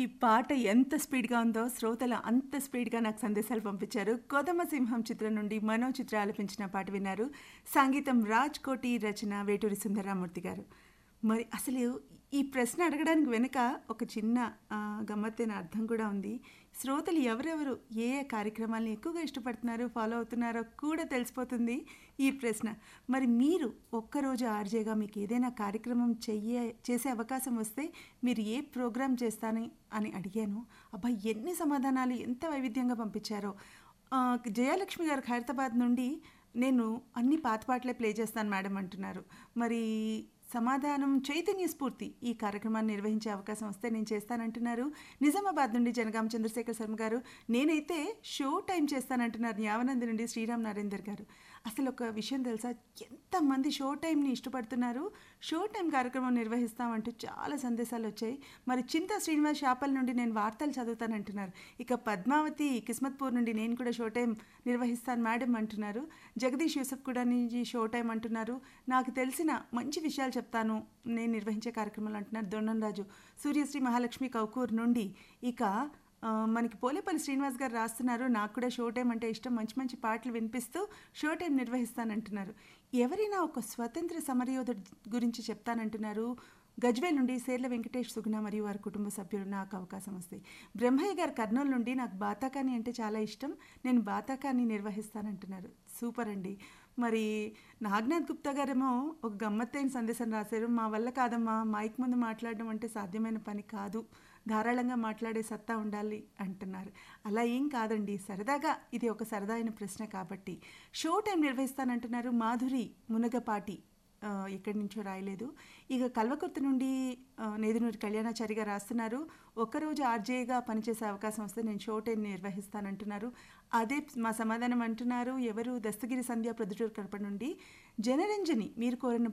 పాట ఎంత స్పీడ్‌గా ఉందో శ్రోతలు అంత స్పీడ్‌గా నాకు సందేశాలు పంపించారు. 'కొదమ సింహం' చిత్రం నుండి మనో చిత్ర ఆలపించిన పాట విన్నారు. సంగీతం రాజ్ కోటి, రచన వేటూరి సుందరరామూర్తి గారు. మరి అసలు ఈ ప్రశ్న అడగడానికి వెనుక ఒక చిన్న ఆహ్, గమ్మత్తైన అర్థం కూడా ఉంది. శ్రోతలు ఎవరెవరు ఏ ఏ కార్యక్రమాల్ని ఎక్కువగా ఇష్టపడుతున్నారో, ఫాలో అవుతున్నారో కూడా తెలిసిపోతుంది ఈ ప్రశ్న. మరి మీరు ఒక్కరోజు ఆర్‌జేగా మీకు ఏదైనా కార్యక్రమం చెయ్యే చేసే అవకాశం వస్తే మీరు ఏ ప్రోగ్రామ్ చేస్తాను అని అడిగాను. అబ్బా! ఎన్ని సమాధానాలు ఎంత వైవిధ్యంగా పంపించారో. ఆహ్, జయలక్ష్మి గారు ఖైరతాబాద్ నుండి నేను అన్ని పాత పాటలే ప్లే చేస్తాను మేడం అంటున్నారు. మరి సమాధానం చైతన్య స్ఫూర్తి ఈ కార్యక్రమాన్ని నిర్వహించే అవకాశం వస్తే నేను చేస్తానంటున్నారు. నిజామాబాద్ నుండి జనగామ చంద్రశేఖర్ శర్మ గారు నేనైతే షో టైమ్ చేస్తానంటున్నారు. న్యావనంది నుండి శ్రీరామ్ నరేందర్ గారు. అసలు ఒక విషయం తెలుసా? ఎంతమంది షో టైమ్‌ని ఇష్టపడుతున్నారు. షో టైమ్ కార్యక్రమం నిర్వహిస్తామంటూ చాలా సందేశాలు వచ్చాయి. మరి చింతా శ్రీనివాస్ శాపల్ నుండి నేను వార్తలు చదువుతానంటున్నారు. ఇక పద్మావతి కిస్మత్‌పూర్ నుండి నేను కూడా షో టైమ్ నిర్వహిస్తాను మేడం అంటున్నారు. జగదీష్ యూసఫ్ కూడా నుంచి షో టైమ్ అంటున్నారు. నాకు తెలిసిన మంచి విషయాలు చెప్తాను నేను నిర్వహించే కార్యక్రమాలు అంటున్నారు దొండం రాజు. సూర్యశ్రీ మహాలక్ష్మి కౌకూర్ నుండి ఇక ఆహ్, మనకి పోలేపల్లి శ్రీనివాస్ గారు రాస్తున్నారు. నాకు కూడా షో టైమ్ అంటే ఇష్టం. మంచి మంచి పాటలు వినిపిస్తూ షో టైమ్ నిర్వహిస్తానంటున్నారు. ఎవరైనా ఒక స్వతంత్ర సమరయోధుడి గురించి చెప్తానంటున్నారు. గజ్వేల్ నుండి సేర్ల వెంకటేష్ సుగుణ మరియు వారి కుటుంబ సభ్యులు నాకు అవకాశం వస్తే. బ్రహ్మయ్య గారు కర్నూలు నుండి నాకు బాతాకాని అంటే చాలా ఇష్టం. నేను బాతాకాని నిర్వహిస్తానంటున్నారు. సూపర్ అండి. మరి నాగనాథ్ గుప్తా గారేమో ఒక గమ్మత్తైన సందేశం రాశారు. మా వల్ల కాదమ్మా మైక్ ముందు మాట్లాడడం అంటే సాధ్యమైన పని కాదు. ధారాళంగా మాట్లాడే సత్తా ఉండాలి అంటున్నారు. అలా ఏం కాదండి. సరదాగా ఇది ఒక సరదా అయిన ప్రశ్న కాబట్టి. షో టైమ్ నిర్వహిస్తానంటున్నారు మాధురి మునగపాటి. ఆహ్, ఎక్కడి నుంచో రాయలేదు. ఇక కల్వకుర్తి నుండి ఆహ్, నేదునూరి కళ్యాణాచారి గారు రాస్తున్నారు. ఒక్కరోజు ఆర్‌జేగా పనిచేసే అవకాశం వస్తే నేను షో టైమ్ నిర్వహిస్తానంటున్నారు. అదే మా సమాధానం అంటున్నారు. ఎవరు దస్తగిరి సంధ్య ప్రొద్దుటూరు కడప నుండి. జనరంజని మీరు కోరిన